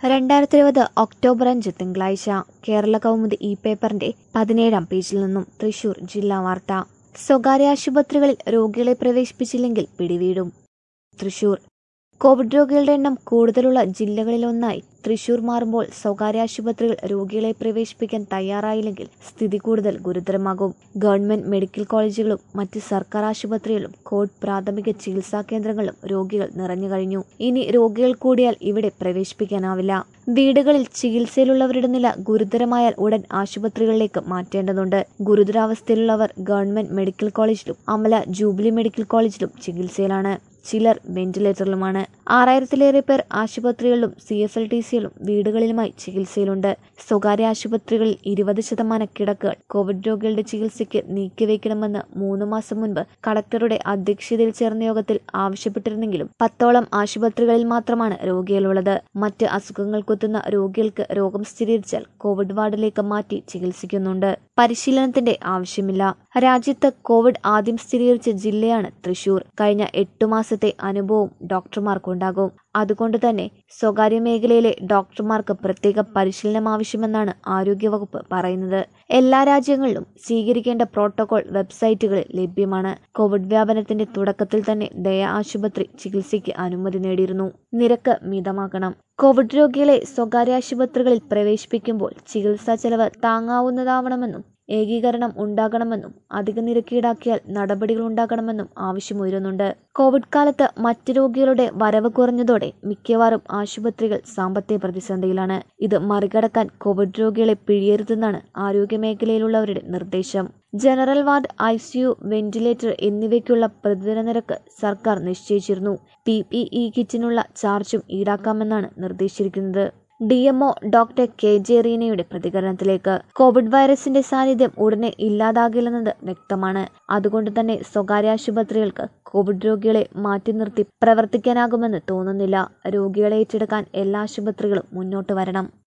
രണ്ടായിരത്തി ഇരുപത് ഒക്ടോബർ അഞ്ച് തിങ്കളാഴ്ച കേരള കൗമുദി ഇ പേപ്പറിന്റെ പതിനേഴാം പേജിൽ നിന്നും തൃശൂർ ജില്ലാ വാർത്ത സ്വകാര്യ ആശുപത്രികളിൽ രോഗികളെ പ്രവേശിപ്പിച്ചില്ലെങ്കിൽ പിടിവീടും തൃശൂർ കോവിഡ് രോഗികളുടെ എണ്ണം കൂടുതലുള്ള ജില്ലകളിലൊന്നായി തൃശൂർ മാറുമ്പോൾ സ്വകാര്യ ആശുപത്രികൾ രോഗികളെ പ്രവേശിപ്പിക്കാൻ തയ്യാറായില്ലെങ്കിൽ സ്ഥിതി കൂടുതൽ ഗുരുതരമാകും ഗവൺമെന്റ് മെഡിക്കൽ കോളേജുകളും മറ്റ് സർക്കാർ ആശുപത്രികളും കോവിഡ് പ്രാഥമിക ചികിത്സാ കേന്ദ്രങ്ങളിലും രോഗികൾ നിറഞ്ഞു കഴിഞ്ഞു ഇനി രോഗികൾ കൂടിയാൽ ഇവിടെ പ്രവേശിപ്പിക്കാനാവില്ല വീടുകളിൽ ചികിത്സയിലുള്ളവരുടെ നില ഗുരുതരമായാൽ ഉടൻ ആശുപത്രികളിലേക്ക് മാറ്റേണ്ടതുണ്ട് ഗുരുതരാവസ്ഥയിലുള്ളവർ ഗവൺമെന്റ് മെഡിക്കൽ കോളേജിലും അമല ജൂബിലി മെഡിക്കൽ കോളേജിലും ചികിത്സയിലാണ് ചിലർ വെന്റിലേറ്ററിലുമാണ് ആറായിരത്തിലേറെ പേർ ആശുപത്രികളിലും സി എഫ് എൽ ടി സിയിലും വീടുകളിലുമായി ചികിത്സയിലുണ്ട് സ്വകാര്യ ആശുപത്രികളിൽ ഇരുപത് ശതമാനം കിടക്കുകൾ കോവിഡ് രോഗികളുടെ ചികിത്സയ്ക്ക് നീക്കിവെക്കണമെന്ന് മൂന്ന് മാസം മുൻപ് കളക്ടറുടെ അധ്യക്ഷതയിൽ ചേർന്ന യോഗത്തിൽ ആവശ്യപ്പെട്ടിരുന്നെങ്കിലും പത്തോളം ആശുപത്രികളിൽ മാത്രമാണ് രോഗികളുള്ളത് മറ്റ് അസുഖങ്ങൾക്കൊത്തുന്ന രോഗികൾക്ക് രോഗം സ്ഥിരീകരിച്ചാൽ കോവിഡ് വാർഡിലേക്ക് മാറ്റി ചികിത്സിക്കുന്നുണ്ട് പരിശീലനത്തിന്റെ ആവശ്യമില്ല രാജ്യത്ത് കോവിഡ് ആദ്യം സ്ഥിരീകരിച്ച ജില്ലയാണ് തൃശൂർ കഴിഞ്ഞ എട്ടു മാസത്തെ അനുഭവം ഡോക്ടർമാർക്കുണ്ടാകും അതുകൊണ്ട് തന്നെ സ്വകാര്യ മേഖലയിലെ ഡോക്ടർമാർക്ക് പ്രത്യേക പരിശീലനം ആവശ്യമെന്നാണ് ആരോഗ്യവകുപ്പ് പറയുന്നത് എല്ലാ രാജ്യങ്ങളിലും സ്വീകരിക്കേണ്ട പ്രോട്ടോകോൾ വെബ്സൈറ്റുകളിൽ ലഭ്യമാണ് കോവിഡ് വ്യാപനത്തിന്റെ തുടക്കത്തിൽ തന്നെ ദയ ആശുപത്രി ചികിത്സയ്ക്ക് അനുമതി നേടിയിരുന്നു നിരക്ക് മിതമാക്കണം കോവിഡ് രോഗികളെ സ്വകാര്യ ആശുപത്രികളിൽ പ്രവേശിപ്പിക്കുമ്പോൾ ചികിത്സാ ചെലവ് താങ്ങാവുന്നതാവണമെന്നും ഏകീകരണം ഉണ്ടാകണമെന്നും അധിക നിരക്ക് ഈടാക്കിയാൽ നടപടികൾ ഉണ്ടാകണമെന്നും ആവശ്യമുയരുന്നുണ്ട് കോവിഡ് കാലത്ത് മറ്റ് രോഗികളുടെ വരവ് കുറഞ്ഞതോടെ മിക്കവാറും ആശുപത്രികൾ സാമ്പത്തിക പ്രതിസന്ധിയിലാണ് ഇത് മറികടക്കാൻ കോവിഡ് രോഗികളെ പിഴിയരുതെന്നാണ് ആരോഗ്യമേഖലയിലുള്ളവരുടെ നിർദ്ദേശം general ward I C U ventilator എന്നിവയ്ക്കുള്ള പ്രതിദിന നിരക്ക് സർക്കാർ നിശ്ചയിച്ചിരുന്നു പി പി ഇ കിറ്റിനുള്ള ചാർജും ഈടാക്കാമെന്നാണ് നിർദ്ദേശിച്ചിരിക്കുന്നത് D M O doctor K J റീനയുടെ പ്രതികരണത്തിലേക്ക് കോവിഡ് വൈറസിന്റെ സാന്നിധ്യം ഉടനെ ഇല്ലാതാകില്ലെന്നത് വ്യക്തമാണ് അതുകൊണ്ട് തന്നെ സ്വകാര്യ ആശുപത്രികൾക്ക് കോവിഡ് രോഗികളെ മാറ്റി നിർത്തി പ്രവർത്തിക്കാനാകുമെന്ന് തോന്നുന്നില്ല രോഗികളെ ഏറ്റെടുക്കാൻ എല്ലാ ആശുപത്രികളും മുന്നോട്ട് വരണം